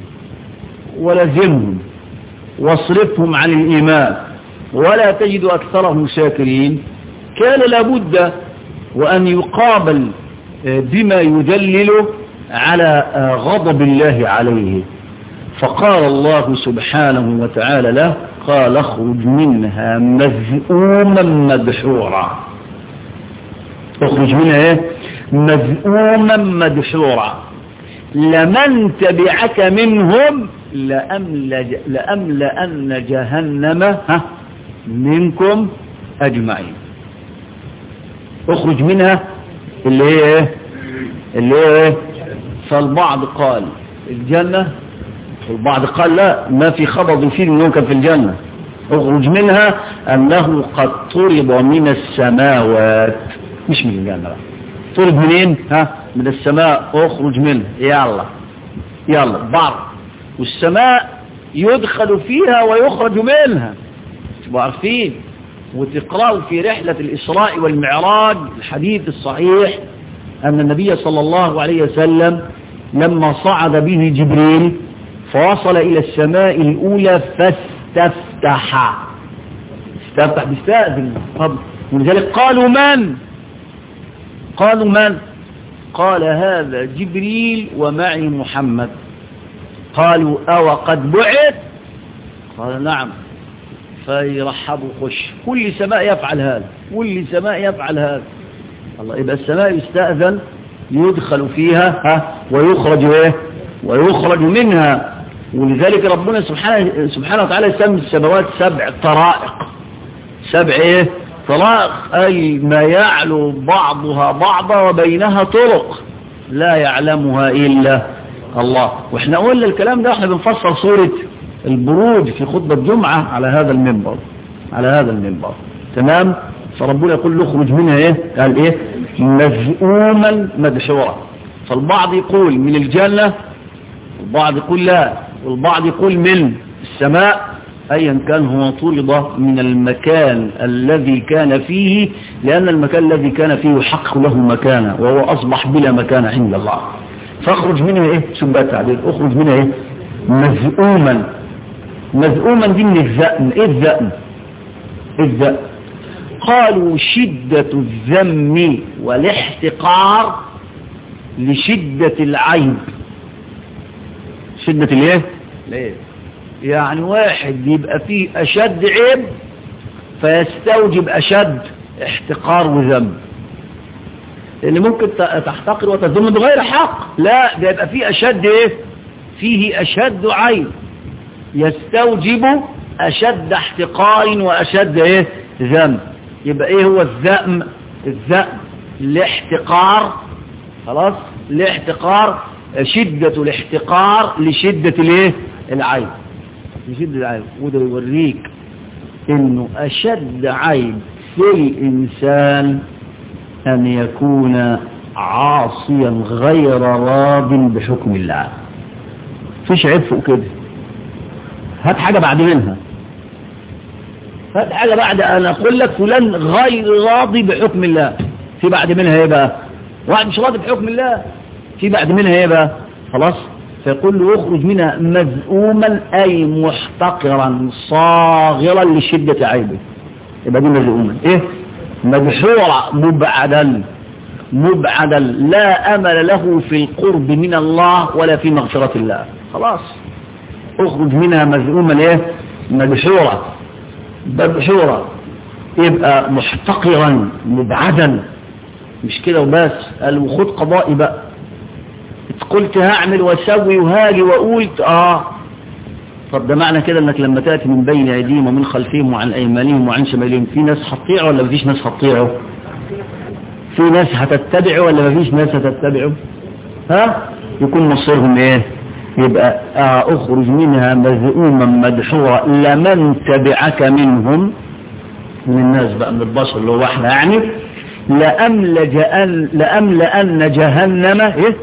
ولزمهم واصرفهم عن الايمان ولا تجد اكثرهم شاكرين كان لابد وان يقابل بما يدلل على غضب الله عليه فقال الله سبحانه وتعالى له قال اخرج منها مذءوما مدحورا اخرج منها ايه مذءوما مدحورا لمن تبعك منهم لأملأ لأملأن جهنم ها منكم أجمعين اخرج منها اللي هي ايه اللي هي ايه فالبعض قال الجنة والبعض قال لا ما في خبض فيه انه كان في الجنة اخرج منها انه قد طرد من السماوات مش من الجنة بقى طرد منين ها من السماء اخرج منها يلا يلا بر والسماء يدخل فيها ويخرج منها تبقوا عارفين وتقرأوا في رحلة الإسراء والمعراج الحديث الصحيح أن النبي صلى الله عليه وسلم لما صعد به جبريل فوصل إلى السماء الأولى فاستفتح استفتح بيستأذن طب ولذلك قالوا من قالوا من قال هذا جبريل ومعي محمد قالوا أو قد بعث قال نعم فيرحبوا خش كل سماء يفعل هذا كل سماء يفعل هذا الله يبقى السماء يستأذن يدخل فيها ها ويخرج ايه ويخرج منها ولذلك ربنا سبحانه سبحانه وتعالى يسمي السماوات سبع طرائق سبع ايه طرائق اي ما يعلو بعضها بعضا وبينها طرق لا يعلمها الا الله واحنا قلنا الكلام ده احنا بنفسر سوره البروج في خطبة جمعة على هذا المنبر على هذا المنبر تمام فربنا يقول له اخرج منها ايه قال ايه مذءوما مدحورا فالبعض يقول من الجنة والبعض يقول لا والبعض يقول من السماء أيا كان هو طرد من المكان الذي كان فيه لأن المكان الذي كان فيه يحقق له مكانه وهو أصبح بلا مكان عند الله فاخرج منها إيه سبات التعبير اخرج منها إيه مذؤوما مذؤوما دي من الذأم إيه الذأم إيه الذأم قالوا شدة الذم والاحتقار لشدة العيب شدة الايه ليه يعني واحد يبقى فيه اشد عيب فيستوجب اشد احتقار وذم اللي ممكن تحتقر وتذم بغير حق لا ده يبقى فيه اشد ايه فيه اشد عيب يستوجب اشد احتقار واشد ايه ذم يبقى ايه هو الذم الذم الاحتقار خلاص الاحتقار شدة الاحتقار لشدة الايه العيب لشدة العيب وده يوريك انه اشد عيب في الانسان ان يكون عاصيا غير راض بحكم الله فيش عيب فوق كده هات حاجة بعد منها هات حاجة بعد أن أقول لك فلان غير راضي بحكم الله في بعد منها ايه بقى واحد مش راضي بحكم الله في بعد منها ايه بقى خلاص فيقول له اخرج منها مذءوما أي محتقرا صاغرا لشدة عيبه يبقى دي مذءوما ايه مدحورا مبعدا مبعدا لا أمل له في القرب من الله ولا في مغفرة الله خلاص اخرج منها مذءوما ايه مدحورا مدحورا يبقى محتقرا مبعدا مش كده وبس قال وخد قضائي بقى قلت هعمل واسوي وهاجي وقلت اه طب ده معنى كده انك لما تأتي من بين ايديهم ومن خلفهم وعن ايمانهم وعن شمالهم في ناس هتطيعه ولا مفيش ناس هتطيعه في ناس هتتبعه ولا مفيش ناس هتتبعه ها يكون مصيرهم ايه يبقى آه اخرج منها مذءوما مدحورا لمن تبعك منهم من الناس بقى من البشر اللي هو احنا يعني لأملأن لأملأن جهنم إيه؟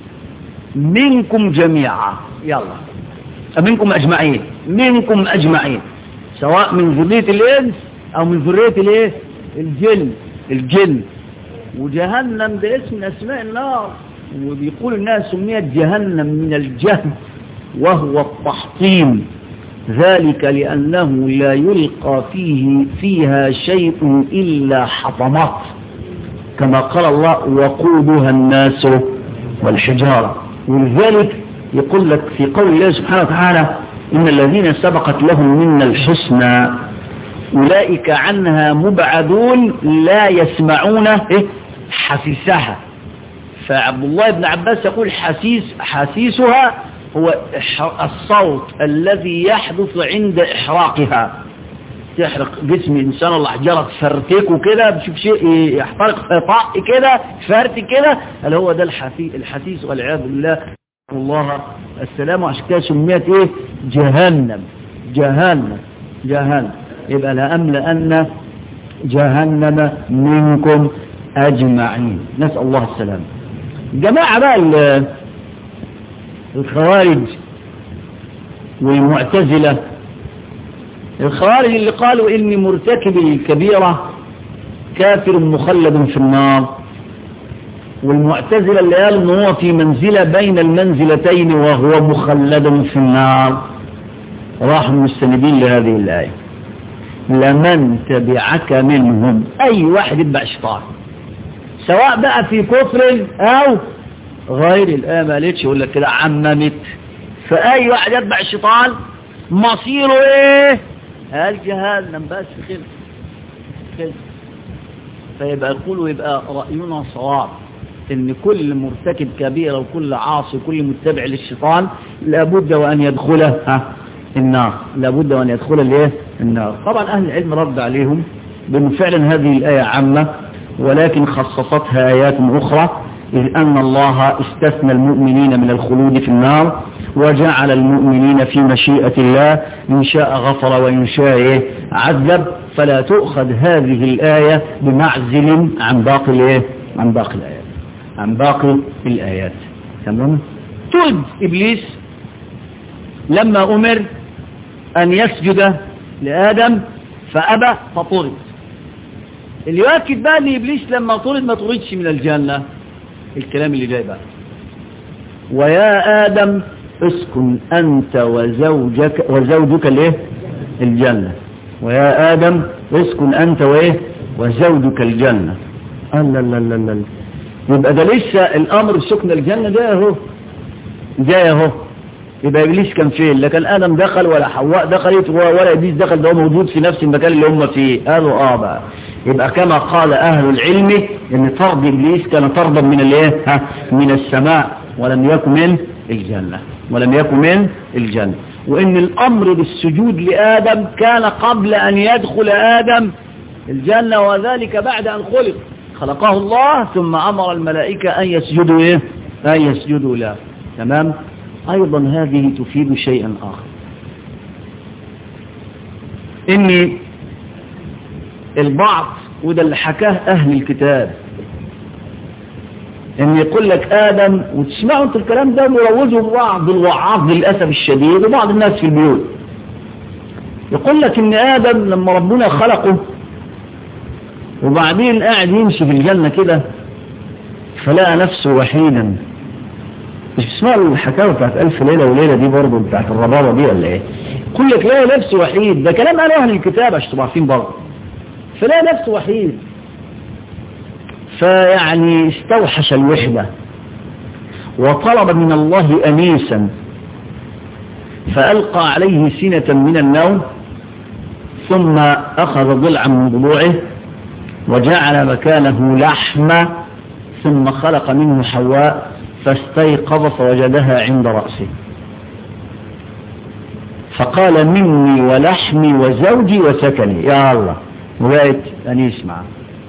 منكم جميعا يلا منكم أجمعين منكم أجمعين سواء من ذرية الإنس أو من ذرية الإيه الجن الجن وجهنم ده اسم من أسماء النار وبيقول الناس سميت جهنم من الجهل وهو التحطيم ذلك لأنه لا يلقى فيه فيها شيء إلا حطمات كما قال الله وقودها الناس والحجارة ولذلك يقول لك في قول الله سبحانه وتعالى إن الذين سبقت لهم منا الحسنى أولئك عنها مبعدون لا يسمعون حسيسها فعبد الله بن عباس يقول حسيس حسيسها هو الصوت الذي يحدث عند إحراقها تحرق جسم إنسان الله حجرة تفرتكه كده بشوف شيء يحترق طاق كده فرت كده اللي هو ده الحسيس والعياذ بالله الله السلام عشان كده سميت ايه جهنم جهنم جهنم يبقى لأملأن جهنم منكم أجمعين نسأل الله السلام جماعة بقى الخوارج والمعتزلة الخوارج اللي قالوا إن مرتكب الكبيرة كافر مخلد في النار والمعتزلة اللي قالوا إن هو في منزلة بين المنزلتين وهو مخلد في النار راحوا مستندين لهذه الآية لمن تبعك منهم أي واحد يتبع شيطان سواء بقى في كفر أو غير الآية ما قالتش يقول لك كده عممت فأي واحد يتبع الشيطان مصيره إيه قال جهنم بس كده كده فيبقى يقولوا يبقى رأينا صواب ان كل مرتكب كبيرة وكل عاصي وكل متبع للشيطان لابد وان يدخله النار لابد وان يدخل الايه النار طبعا اهل العلم رد عليهم بان فعلا هذه الايه عامه ولكن خصصتها ايات اخرى إذ أن الله استثنى المؤمنين من الخلود في النار وجعل المؤمنين في مشيئة الله إن شاء غفر وإن شاء عذب فلا تؤخذ هذه الآية بمعزل عن باقي الإيه؟ عن باقي الآيات عن باقي الآيات تمام تود إبليس لما أمر أن يسجد لآدم فأبى فطرد اللي يؤكد بقى أن إبليس لما طرد ما طردش من الجنة الكلام اللي جاي بقى ويا آدم اسكن أنت وزوجك وزوجك الايه الجنة ويا آدم اسكن أنت وإيه وزوجك الجنة الله لا لا لا يبقى ده لسه الأمر سكن الجنة ده اهو جاي اهو يبقى إبليس كان فين لا كان آدم دخل ولا حواء دخلت ولا إبليس دخل ده هو موجود في نفس المكان اللي هم فيه قالوا آه بقى يبقى كما قال أهل العلم إن طرد إبليس كان طردا من الايه ها من السماء ولم يكن من الجنة ولم يكن من الجنة وإن الأمر بالسجود لآدم كان قبل أن يدخل آدم الجنة وذلك بعد أن خلق خلقه الله ثم أمر الملائكة أن يسجدوا إيه؟ أن يسجدوا له تمام أيضا هذه تفيد شيئا آخر إن البعض وده اللي حكاه أهل الكتاب ان يقول لك ادم وتسمعوا انتوا الكلام ده مروجه بعض الوعاظ للاسف الشديد وبعض الناس في البيوت يقول لك ان ادم لما ربنا خلقه وبعدين قاعد يمشي في الجنة كده فلقى نفسه وحيدا مش بتسمعوا الحكاوة بتاعت ألف ليلة وليلة دي برضه بتاعت الربابة دي ولا ايه يقول لك لقى نفسه وحيد ده كلام قالوا أهل الكتاب عشان تبقوا عارفين برضه فلقى نفسه وحيد فيعني استوحش الوحدة وطلب من الله أنيسا فألقى عليه سنة من النوم ثم أخذ ضلعا من ضلوعه وجعل مكانه لحمة ثم خلق منه حواء فاستيقظ فوجدها عند رأسه فقال مني ولحمي وزوجي وسكني يا الله وبقت أنيس معه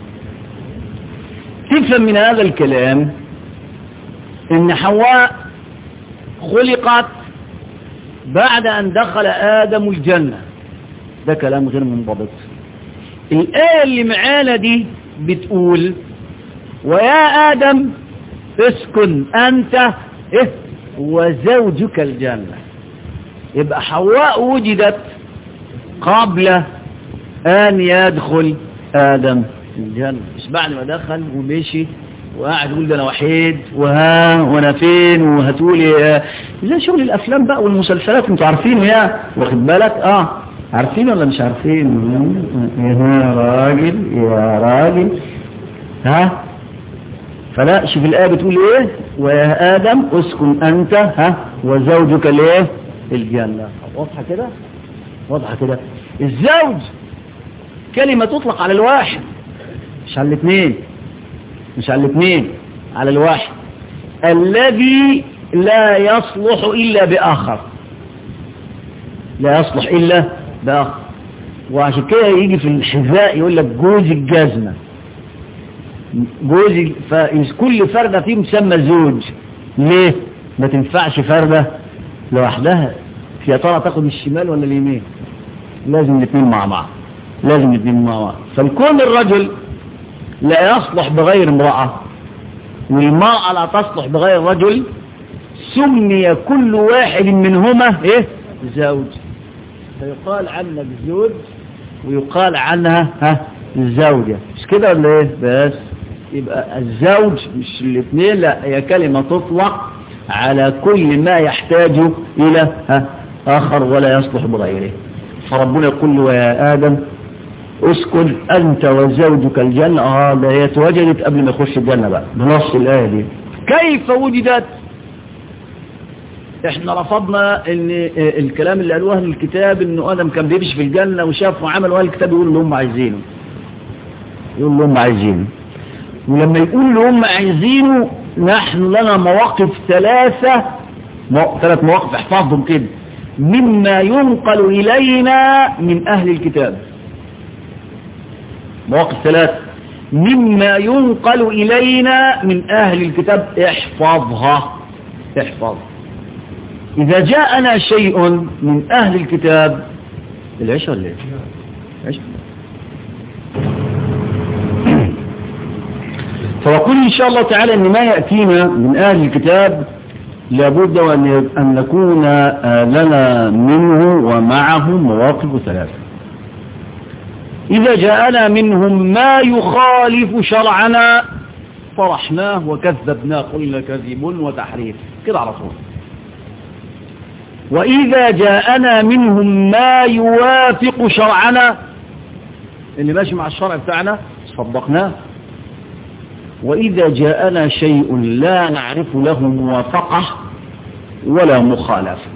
تفهم من هذا الكلام ان حواء خلقت بعد ان دخل ادم الجنة ده كلام غير منضبط الآية اللي معانا دي بتقول ويا آدم اسكن أنت إيه وزوجك الجنة يبقى حواء وجدت قبل أن يدخل آدم الجنة مش بعد ما دخل ومشي وقاعد يقول ده انا وحيد وها وانا فين وهتقولي زي شغل الافلام بقى والمسلسلات انتوا عارفينه يا واخد بالك اه عارفين ولا مش عارفين يا راجل يا راجل ها فلا شوف الآية بتقول ايه ويا آدم اسكن انت ها وزوجك الايه الجنة واضحة كده واضحة كده الزوج كلمة تطلق على الواحد مش على الاثنين مش على الاثنين على الواحد الذي لا يصلح إلا بآخر لا يصلح إلا بآخر وعشان كده يجي في الحذاء يقول لك جوز الجزمة جوز كل فردة فيه مسمى زوج ليه ما تنفعش فردة لوحدها يا ترى تاخد الشمال ولا اليمين لازم الاثنين مع بعض لازم الاثنين مع بعض فالكون الرجل لا يصلح بغير امرأة والمرأة لا تصلح بغير رجل سمي كل واحد منهما ايه زوج فيقال عنك زوج ويقال عنها ها زوجة مش كده ولا ايه بس يبقى الزوج مش الاثنين لا هي كلمة تطلق على كل ما يحتاج الى ها اخر ولا يصلح بغيره فربنا يقول له يا ادم اسكن انت وزوجك الجنة اه ده هي اتوجدت قبل ما يخش الجنة بقى بنص الايه دي كيف وجدت احنا رفضنا ان الكلام اللي قالوه اهل الكتاب انه ادم كان بيمشي في الجنة وشاف وعمل واهل الكتاب يقول اللي هم عايزينه يقول اللي هم عايزينه ولما يقول اللي هم عايزينه نحن لنا مواقف ثلاثة ثلاث مواقف احفظهم كده مما ينقل الينا من اهل الكتاب مواقف ثلاثة مما ينقل إلينا من أهل الكتاب احفظها احفظ إذا جاءنا شيء من أهل الكتاب العشاء ولا العشاء فوقل إن شاء الله تعالى أن ما يأتينا من أهل الكتاب لابد أن نكون لنا منه ومعه مواقف ثلاثة إذا جاءنا منهم ما يخالف شرعنا طرحناه وكذبناه قلنا كذب وتحريف كده على طول وإذا جاءنا منهم ما يوافق شرعنا اللي ماشي مع الشرع بتاعنا صدقناه وإذا جاءنا شيء لا نعرف له موافقة ولا مخالفة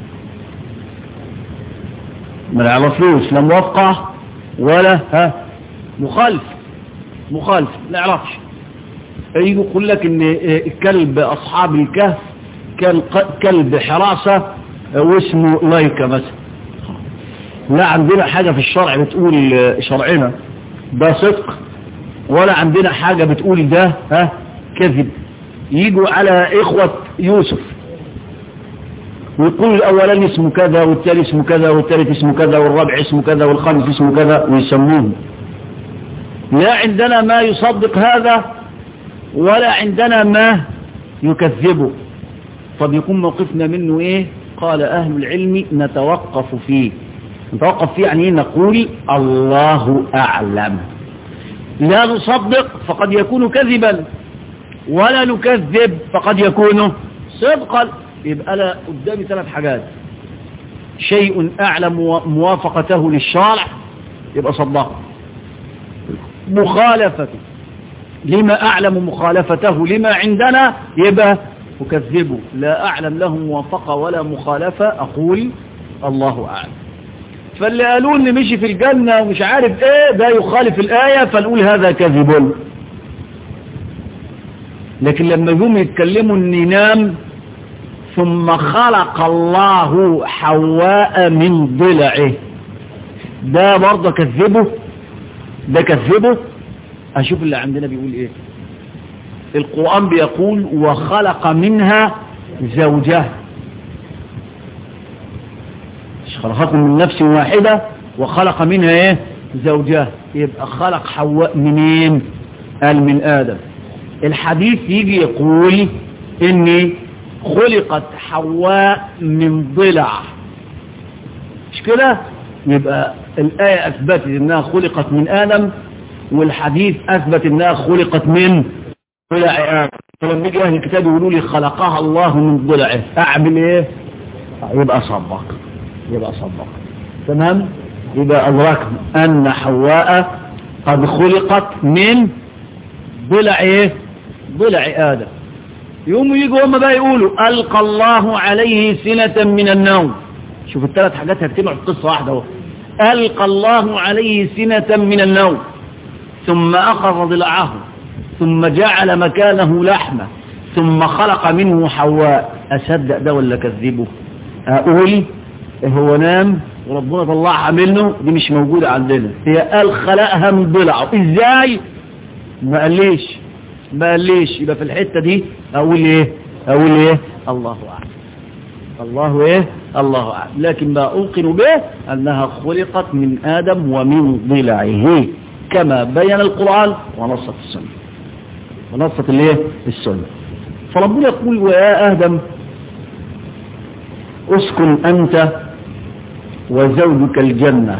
ما نعرفلوش لا موافقة ولا ها مخالف مخالف لا نعرفش يجي يقول لك ان الكلب اصحاب الكهف كان كلب حراسة واسمه لايكا مثلا لا عندنا حاجة في الشرع بتقول شرعنا ده صدق ولا عندنا حاجة بتقول ده ها كذب يجوا على إخوة يوسف ويقول الأولاني اسمه كذا والتالي اسمه كذا والتالت اسمه كذا والرابع اسمه كذا والخامس اسمه كذا ويسموه لا عندنا ما يصدق هذا ولا عندنا ما يكذبه طب يكون موقفنا منه ايه قال أهل العلم نتوقف فيه نتوقف فيه يعني نقول الله أعلم لا نصدق فقد يكون كذبا ولا نكذب فقد يكون صدقا يبقى أنا قدامي ثلاث حاجات شيء أعلم موافقته للشرع يبقى صدق مخالفته لما أعلم مخالفته لما عندنا يبقى أكذبه لا أعلم له موافقة ولا مخالفة أقول الله أعلم فاللي قالوا ان مشي في الجنة ومش عارف ايه ده يخالف الآية فنقول هذا كذب لكن لما يقوم يتكلموا ان ينام ثم خلق الله حواء من ضلعه ده برضه كذبه ده كذبه اشوف اللي عندنا بيقول ايه القرآن بيقول وخلق منها زوجها خلقكم من نفس واحدة وخلق منها ايه زوجها يبقى خلق حواء منين قال من آدم الحديث يجي يقول ان خلقت حواء من ضلع مش كده يبقى الآية أثبتت انها خلقت من آدم والحديث أثبت انها خلقت من ضلع آدم فلما يجي أهل الكتاب يقولوا لي خلقها الله من ضلعه أعمل ايه يبقى صدق يبقى صدق تمام يبقى أدركنا أن حواء قد خلقت من ضلع إيه ضلع آدم يوم يجوا هم بقى يقولوا ألقى الله عليه سنة من النوم شوف الثلاث حاجات هتجمع في قصة واحدة اهو ألقى الله عليه سنة من النوم ثم أخذ ضلعه ثم جعل مكانه لحمة ثم خلق منه حواء أصدق ده ولا كذبه أقول هو نام وربنا طلعها منه دي مش موجودة عندنا هي قال خلقها من ضلعه ازاي ما قاليش ما قاليش يبقى في الحتة دي اقول ايه اقول ايه الله اعلم الله ايه الله اعلم لكن ما اوقن به انها خلقت من ادم ومن ضلعه كما بين القرآن ونصت السنة ونصت الايه السنة فربنا يقول ويا ادم اسكن انت وزوجك الجنة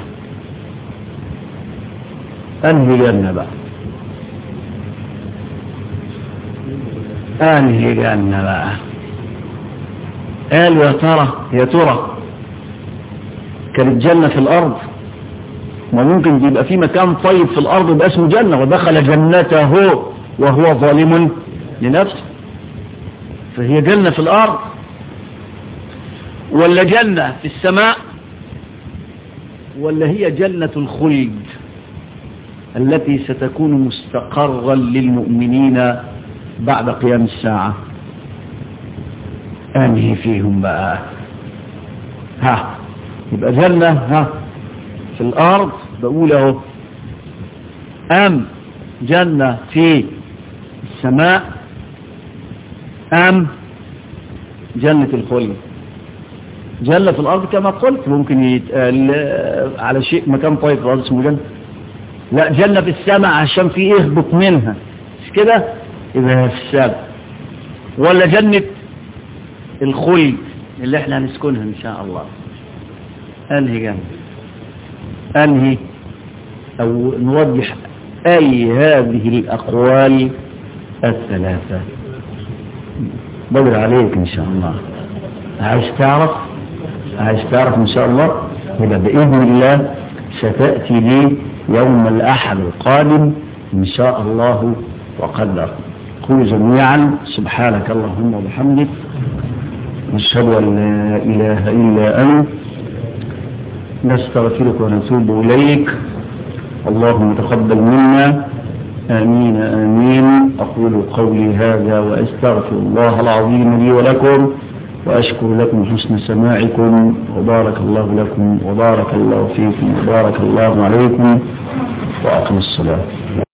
أنهي جنة بقى أنهي جنة بقى قال يا ترى يا ترى كانت جنة في الأرض ما ممكن يبقى في مكان طيب في الأرض يبقى اسمه جنة ودخل جنته وهو ظالم لنفسه فهي جنة في الأرض ولا جنة في السماء ولا هي جنة الخلد التي ستكون مستقرا للمؤمنين بعد قيام الساعة أنهي فيهم بقى ها يبقى جنة ها في الأرض بقول اهو أم جنة في السماء أم جنة الخلد جنة في الأرض كما قلت ممكن يتقال على شيء مكان طيب في الأرض اسمه جنة لا جنة في السماء عشان في يهبط منها مش كده يبقى في السابع ولا جنة الخلد اللي احنا هنسكنها ان شاء الله انهي جنة انهي او نوضح اي هذه الاقوال الثلاثة بدر عليك ان شاء الله عايز تعرف عايز تعرف ان شاء الله يبقى باذن الله ستأتي لي يوم الاحد القادم ان شاء الله وقدر قولوا جميعا سبحانك اللهم وبحمدك نشهد ان لا اله الا انت نستغفرك ونتوب اليك اللهم تقبل منا آمين آمين أقول قولي هذا وأستغفر الله العظيم لي ولكم وأشكر لكم حسن سماعكم وبارك الله لكم وبارك الله فيكم وبارك الله عليكم وأقم الصلاة